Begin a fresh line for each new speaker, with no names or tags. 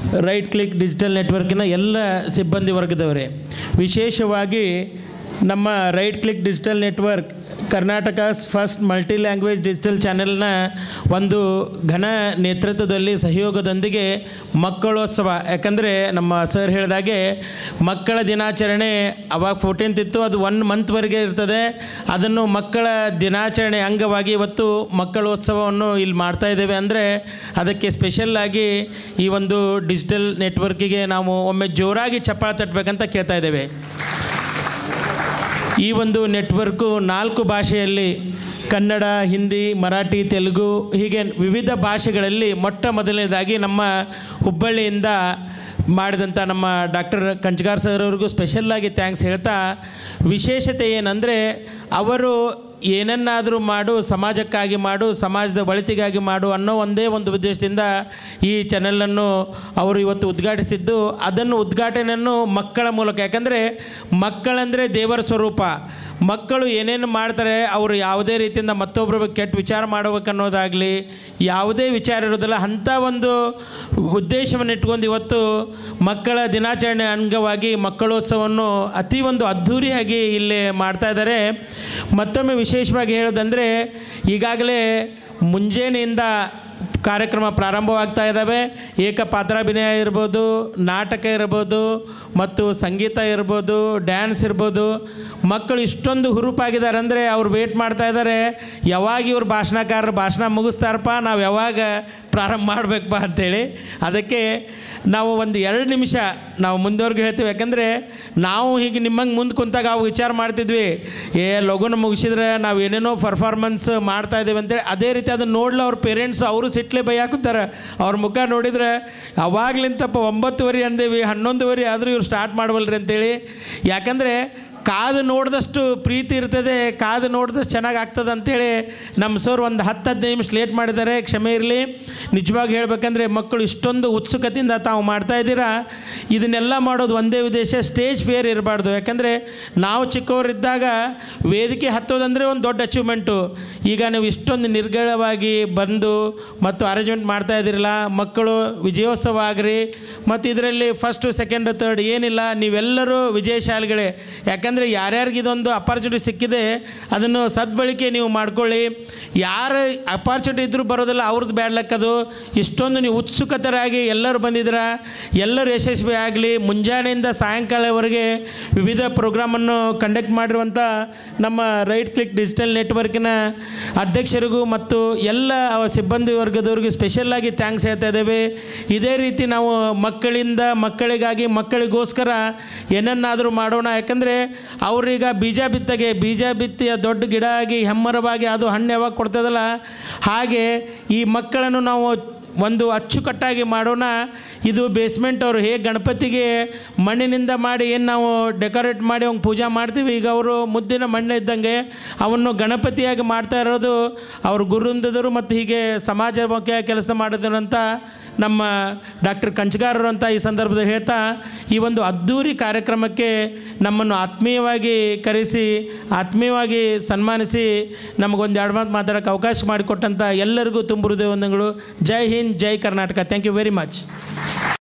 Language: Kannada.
ರೈಟ್ ಕ್ಲಿಕ್ ಡಿಜಿಟಲ್ ನೆಟ್ವರ್ಕಿನ ಎಲ್ಲ ಸಿಬ್ಬಂದಿ ವರ್ಗದವರೇ ವಿಶೇಷವಾಗಿ ನಮ್ಮ right click digital network Karnataka first multi language digital ಚಾನೆಲ್ನ ಒಂದು ಘನ ನೇತೃತ್ವದಲ್ಲಿ ಸಹಯೋಗದೊಂದಿಗೆ ಮಕ್ಕಳೋತ್ಸವ ಯಾಕಂದರೆ ನಮ್ಮ ಸರ್ ಹೇಳಿದಾಗೆ ಮಕ್ಕಳ ದಿನಾಚರಣೆ ಅವಾಗ ಫೋರ್ಟೀನ್ತ್ ಇತ್ತು ಅದು ಒನ್ ಮಂತ್ವರೆಗೆ ಇರ್ತದೆ ಅದನ್ನು ಮಕ್ಕಳ ದಿನಾಚರಣೆ ಅಂಗವಾಗಿ ಇವತ್ತು ಮಕ್ಕಳೋತ್ಸವವನ್ನು ಇಲ್ಲಿ ಮಾಡ್ತಾ ಇದ್ದೇವೆ ಅಂದರೆ ಅದಕ್ಕೆ ಸ್ಪೆಷಲ್ಲಾಗಿ ಈ ಒಂದು ಡಿಜಿಟಲ್ ನೆಟ್ವರ್ಕಿಗೆ ನಾವು ಒಮ್ಮೆ ಜೋರಾಗಿ ಚಪ್ಪಾಳೆ ತಟ್ಟಬೇಕಂತ ಕೇಳ್ತಾ ಇದ್ದೇವೆ ಈ ಒಂದು ನೆಟ್ವರ್ಕು ನಾಲ್ಕು ಭಾಷೆಯಲ್ಲಿ ಕನ್ನಡ ಹಿಂದಿ ಮರಾಠಿ ತೆಲುಗು ಹೀಗೆ ವಿವಿಧ ಭಾಷೆಗಳಲ್ಲಿ ಮೊಟ್ಟ ಮೊದಲನೇದಾಗಿ ನಮ್ಮ ಹುಬ್ಬಳ್ಳಿಯಿಂದ ಮಾಡಿದಂಥ ನಮ್ಮ ಡಾಕ್ಟರ್ ಕಂಚಗಾರ್ ಸರ್ ಅವ್ರಿಗೂ ಸ್ಪೆಷಲ್ಲಾಗಿ ಥ್ಯಾಂಕ್ಸ್ ಹೇಳ್ತಾ ವಿಶೇಷತೆ ಏನಂದರೆ ಅವರು ಏನನ್ನಾದರೂ ಮಾಡು ಸಮಾಜಕ್ಕಾಗಿ ಮಾಡು ಸಮಾಜದ ಒಳಿತಿಗಾಗಿ ಮಾಡು ಅನ್ನೋ ಒಂದೇ ಒಂದು ಉದ್ದೇಶದಿಂದ ಈ ಚಾನೆಲನ್ನು ಅವರು ಇವತ್ತು ಉದ್ಘಾಟಿಸಿದ್ದು ಅದನ್ನು ಉದ್ಘಾಟನೆಯನ್ನು ಮಕ್ಕಳ ಮೂಲಕ ಯಾಕಂದರೆ ಮಕ್ಕಳಂದರೆ ದೇವರ ಸ್ವರೂಪ ಮಕ್ಕಳು ಏನೇನು ಮಾಡ್ತಾರೆ ಅವರು ಯಾವುದೇ ರೀತಿಯಿಂದ ಮತ್ತೊಬ್ಬರ ಬಗ್ಗೆ ಕೆಟ್ಟ ವಿಚಾರ ಮಾಡಬೇಕನ್ನೋದಾಗಲಿ ಯಾವುದೇ ವಿಚಾರ ಇರೋದಿಲ್ಲ ಅಂಥ ಒಂದು ಉದ್ದೇಶವನ್ನು ಇಟ್ಕೊಂಡು ಇವತ್ತು ಮಕ್ಕಳ ದಿನಾಚರಣೆ ಅಂಗವಾಗಿ ಮಕ್ಕಳೋತ್ಸವವನ್ನು ಅತಿ ಒಂದು ಅದ್ಧೂರಿಯಾಗಿ ಇಲ್ಲಿ ಮಾಡ್ತಾ ಇದ್ದಾರೆ ಮತ್ತೊಮ್ಮೆ ವಿಶೇಷವಾಗಿ ಹೇಳೋದಂದರೆ ಈಗಾಗಲೇ ಮುಂಜಾನೆಯಿಂದ ಕಾರ್ಯಕ್ರಮ ಪ್ರಾರಂಭವಾಗ್ತಾ ಇದ್ದಾವೆ ಏಕಪಾತ್ರಾಭಿನಯ ಇರ್ಬೋದು ನಾಟಕ ಇರ್ಬೋದು ಮತ್ತು ಸಂಗೀತ ಇರ್ಬೋದು ಡ್ಯಾನ್ಸ್ ಇರ್ಬೋದು ಮಕ್ಕಳು ಇಷ್ಟೊಂದು ಹುರುಪಾಗಿದ್ದಾರೆ ಅಂದರೆ ಅವ್ರು ವೇಟ್ ಮಾಡ್ತಾ ಇದ್ದಾರೆ ಯಾವಾಗ ಇವ್ರು ಭಾಷಣಕಾರರು ಭಾಷಣ ಮುಗಿಸ್ತಾರಪ್ಪ ನಾವು ಯಾವಾಗ ಪ್ರಾರಂಭ ಮಾಡಬೇಕಪ್ಪ ಅಂಥೇಳಿ ಅದಕ್ಕೆ ನಾವು ಒಂದು ಎರಡು ನಿಮಿಷ ನಾವು ಮುಂದೆವರೆಗೂ ಹೇಳ್ತೀವಿ ಯಾಕಂದರೆ ನಾವು ಹೀಗೆ ನಿಮ್ಮಂಗೆ ಮುಂದೆ ಕುಂತಾಗ ಅವು ವಿಚಾರ ಮಾಡ್ತಿದ್ವಿ ಏ ಲಗುನ ಮುಗಿಸಿದ್ರೆ ನಾವು ಏನೇನೋ ಪರ್ಫಾರ್ಮೆನ್ಸ್ ಮಾಡ್ತಾ ಇದ್ದೀವಿ ಅಂತೇಳಿ ಅದೇ ರೀತಿ ಅದನ್ನು ನೋಡ್ಲ ಅವ್ರ ಪೇರೆಂಟ್ಸು ಅವರು ಸಿಟ್ಲೆ ಬೈಯಾಕುತ್ತಾರೆ ಅವ್ರ ಮುಖ ನೋಡಿದ್ರೆ ಅವಾಗ್ಲಿಂತಪ್ಪ ಒಂಬತ್ತುವರೆ ಅಂದೇವಿ ಹನ್ನೊಂದುವರೆ ಆದರೂ ಇವ್ರು ಸ್ಟಾರ್ಟ್ ಮಾಡವಲ್ರಿ ಅಂತೇಳಿ ಯಾಕಂದರೆ ಕಾದು ನೋಡಿದಷ್ಟು ಪ್ರೀತಿ ಇರ್ತದೆ ಕಾದು ನೋಡಿದಷ್ಟು ಚೆನ್ನಾಗಿ ಆಗ್ತದೆ ಅಂಥೇಳಿ ನಮ್ಮ ಸರ್ ಒಂದು ಹತ್ತು ಹದಿನೈದು ನಿಮಿಷ ಲೇಟ್ ಮಾಡಿದ್ದಾರೆ ಕ್ಷಮೆ ಇರಲಿ ನಿಜವಾಗಿ ಹೇಳ್ಬೇಕಂದ್ರೆ ಮಕ್ಕಳು ಇಷ್ಟೊಂದು ಉತ್ಸುಕತೆಯಿಂದ ತಾವು ಮಾಡ್ತಾ ಇದ್ದೀರಾ ಇದನ್ನೆಲ್ಲ ಮಾಡೋದು ಒಂದೇ ಉದ್ದೇಶ ಸ್ಟೇಜ್ ಫೇರ್ ಇರಬಾರ್ದು ಯಾಕಂದರೆ ನಾವು ಚಿಕ್ಕವರಿದ್ದಾಗ ವೇದಿಕೆ ಹತ್ತೋದಂದರೆ ಒಂದು ದೊಡ್ಡ ಅಚೀವ್ಮೆಂಟು ಈಗ ನೀವು ಇಷ್ಟೊಂದು ನಿರ್ಗಳವಾಗಿ ಬಂದು ಮತ್ತು ಅರೇಂಜ್ಮೆಂಟ್ ಮಾಡ್ತಾ ಇದ್ದೀರಲ್ಲ ಮಕ್ಕಳು ವಿಜಯೋತ್ಸವ ಆಗ್ರಿ ಮತ್ತು ಇದರಲ್ಲಿ ಫಸ್ಟು ಸೆಕೆಂಡ್ ತರ್ಡ್ ಏನಿಲ್ಲ ನೀವೆಲ್ಲರೂ ವಿಜಯಶಾಲಿಗಳೇ ಯಾಕಂದರೆ ಯಾರ್ಯಾರಿಗೆ ಇದೊಂದು ಅಪಾರ್ಚುನಿಟಿ ಸಿಕ್ಕಿದೆ ಅದನ್ನು ಸದ್ಬಳಕೆ ನೀವು ಮಾಡ್ಕೊಳ್ಳಿ ಯಾರು ಅಪಾರ್ಚುನಿಟಿ ಇದ್ದರೂ ಬರೋದಿಲ್ಲ ಅವ್ರದ್ದು ಬ್ಯಾಡ್ ಲಕ್ಕದು ಇಷ್ಟೊಂದು ನೀವು ಉತ್ಸುಕತರಾಗಿ ಎಲ್ಲರೂ ಬಂದಿದ್ದೀರಾ ಎಲ್ಲರೂ ಯಶಸ್ವಿ ಆಗಲಿ ಮುಂಜಾನೆಯಿಂದ ಸಾಯಂಕಾಲವರೆಗೆ ವಿವಿಧ ಪ್ರೋಗ್ರಾಮನ್ನು ಕಂಡಕ್ಟ್ ಮಾಡಿರುವಂಥ ನಮ್ಮ ರೈಟ್ ಕ್ಲಿಕ್ ಡಿಜಿಟಲ್ ನೆಟ್ವರ್ಕಿನ ಅಧ್ಯಕ್ಷರಿಗೂ ಮತ್ತು ಎಲ್ಲ ಅವ ಸಿಬ್ಬಂದಿ ವರ್ಗದವರಿಗೂ ಸ್ಪೆಷಲ್ಲಾಗಿ ಥ್ಯಾಂಕ್ಸ್ ಹೇಳ್ತಾ ಇದ್ದೇವೆ ಇದೇ ರೀತಿ ನಾವು ಮಕ್ಕಳಿಂದ ಮಕ್ಕಳಿಗಾಗಿ ಮಕ್ಕಳಿಗೋಸ್ಕರ ಏನನ್ನಾದರೂ ಮಾಡೋಣ ಯಾಕಂದರೆ ಅವ್ರೀಗ ಬೀಜ ಬಿತ್ತಗೆ ಬೀಜ ಬಿತ್ತಿ ಅದು ದೊಡ್ಡ ಗಿಡ ಆಗಿ ಹೆಮ್ಮರವಾಗಿ ಅದು ಹಣ್ಣು ಯಾವಾಗ ಕೊಡ್ತದಲ್ಲ ಹಾಗೆ ಈ ಮಕ್ಕಳನ್ನು ನಾವು ಒಂದು ಅಚ್ಚುಕಟ್ಟಾಗಿ ಮಾಡೋಣ ಇದು ಬೇಸ್ಮೆಂಟ್ ಅವರು ಹೇಗೆ ಗಣಪತಿಗೆ ಮಣ್ಣಿನಿಂದ ಮಾಡಿ ಏನು ನಾವು ಡೆಕೋರೇಟ್ ಮಾಡಿ ಅವ್ನು ಪೂಜೆ ಮಾಡ್ತೀವಿ ಈಗ ಅವರು ಮುದ್ದಿನ ಮಣ್ಣು ಇದ್ದಂಗೆ ಅವನ್ನು ಗಣಪತಿಯಾಗಿ ಮಾಡ್ತಾ ಇರೋದು ಅವ್ರ ಗುರುಂದದರು ಮತ್ತು ಹೀಗೆ ಸಮಾಜಮುಖಿ ಕೆಲಸ ಮಾಡಿದಂಥ ನಮ್ಮ ಡಾಕ್ಟರ್ ಕಂಚಗಾರರು ಅಂತ ಈ ಸಂದರ್ಭದಲ್ಲಿ ಹೇಳ್ತಾ ಈ ಒಂದು ಅದ್ಧೂರಿ ಕಾರ್ಯಕ್ರಮಕ್ಕೆ ನಮ್ಮನ್ನು ಆತ್ಮೀಯವಾಗಿ ಕರೆಸಿ ಆತ್ಮೀಯವಾಗಿ ಸನ್ಮಾನಿಸಿ ನಮಗೊಂದು ಎರಡು ಮಾತು ಮಾತಾಡೋಕ್ಕೆ ಅವಕಾಶ ಮಾಡಿಕೊಟ್ಟಂಥ ಎಲ್ಲರಿಗೂ ತುಂಬ ಹೃದಯ ವಂದನೆಗಳು Jai Hind Jai Karnataka thank you very much